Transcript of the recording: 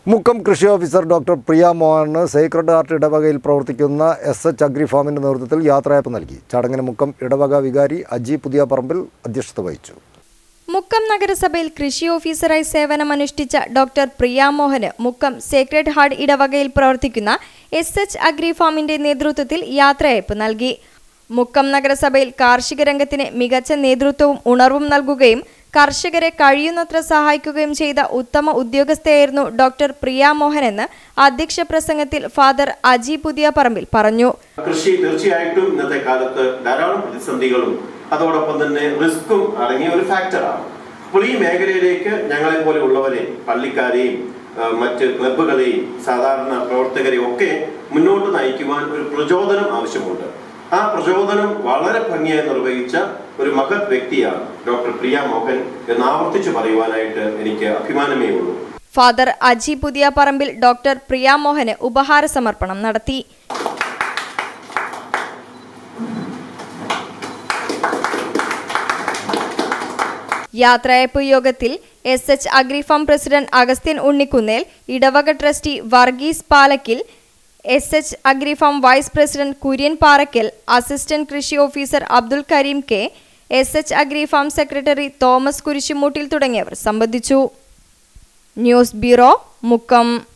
മുക്കം കൃഷി officer doctor Priya മോഹന് Sacred Heart ഇടവകയിൽ പ്രവർത്തിക്കുന്ന എസ് എച്ച് അഗ്രി ഫാമിൻ്റെ നേതൃത്വത്തിൽ യാത്രയപ്പ് നൽകി ചടങ്ങിന് മുക്കം ഇടവക വികാരി അജി പുതിയ പറമ്പിൽ അധ്യക്ഷത വഹിച്ചു മുക്കം നഗരസഭയിൽ കൃഷി ഓഫീസറായി സേവനമനുഷ്ഠിച്ച ഡോക്ടർ പ്രിയ മോഹന് മുക്കം സേക്രഡ് ഹാർട്ട് ഇടവകയിൽ പ്രവർത്തിക്കുന്ന എസ് എച്ച് അഗ്രി ഫാമിന്റെ നേതൃത്വത്തിൽ യാത്രയയപ്പ് നൽകി മുക്കം നഗരസഭയിൽ കാർഷിക രംഗത്തിന് മികച്ച നേതൃത്വവും ഉണർവും നൽകുകയും കർഷകരെ കഴിയുന്നത്ര സഹായിക്കുകയും ചെയ്ത ഉത്തമ ഉദ്യോഗസ്ഥയായിരുന്നു ഡോക്ടർ പ്രിയ മോഹൻ എന്ന് അധ്യക്ഷ പ്രസംഗത്തിൽ ഫാദർ അജി പുതിയ പറമ്പിൽ പറഞ്ഞു കൃഷി തീർച്ചയായിട്ടും ഇന്നത്തെ കാലത്ത് ധാരാളം പ്രതിസന്ധികളും അതോടൊപ്പം തന്നെ റിസ്ക്കും അടങ്ങിയ ഒരു ഫാക്ടറാണ് അപ്പോൾ ഈ മേഖലയിലേക്ക് ഞങ്ങളെ പോലെ ഉള്ളവരെ പള്ളിക്കാരെയും ആ, മറ്റ് ക്ലബ്ബുകളെയും സാധാരണ പ്രവർത്തകരെയും ഒക്കെ മുന്നോട്ട് നയിക്കുവാൻ ഒരു പ്രചോദനം ആവശ്യമുണ്ട് ആ പ്രചോദനം വളരെ ഭംഗിയായി നിർവഹിച്ച ഒരു മഹത് വ്യക്തിയാണ് ഡോക്ടർ പ്രിയ മോഹൻ എന്ന് ആവർത്തിച്ചു പറയുവാനായിട്ട് എനിക്ക് അഭിമാനമേ ഉള്ളൂ ഫാദർ അജി പുതിയ പറമ്പിൽ ഡോക്ടർ പ്രിയ മോഹന് ഉപഹാര സമർപ്പണം നടത്തി യാത്രയപ്പ് യോഗത്തിൽ S H agrifarm president Agasthyan Unnikkunnel ഇടവക trustee Varghese Palakkil S H agrifarm vice president Kurian Parakkal assistant കൃഷി officer Abdul Kareem K S H agrifarm secretary Thomas Kurisumoottil തുടങ്ങിയവർ സംബന്ധിച്ചു ന്യൂസ് ബ്യൂറോ മുക്കം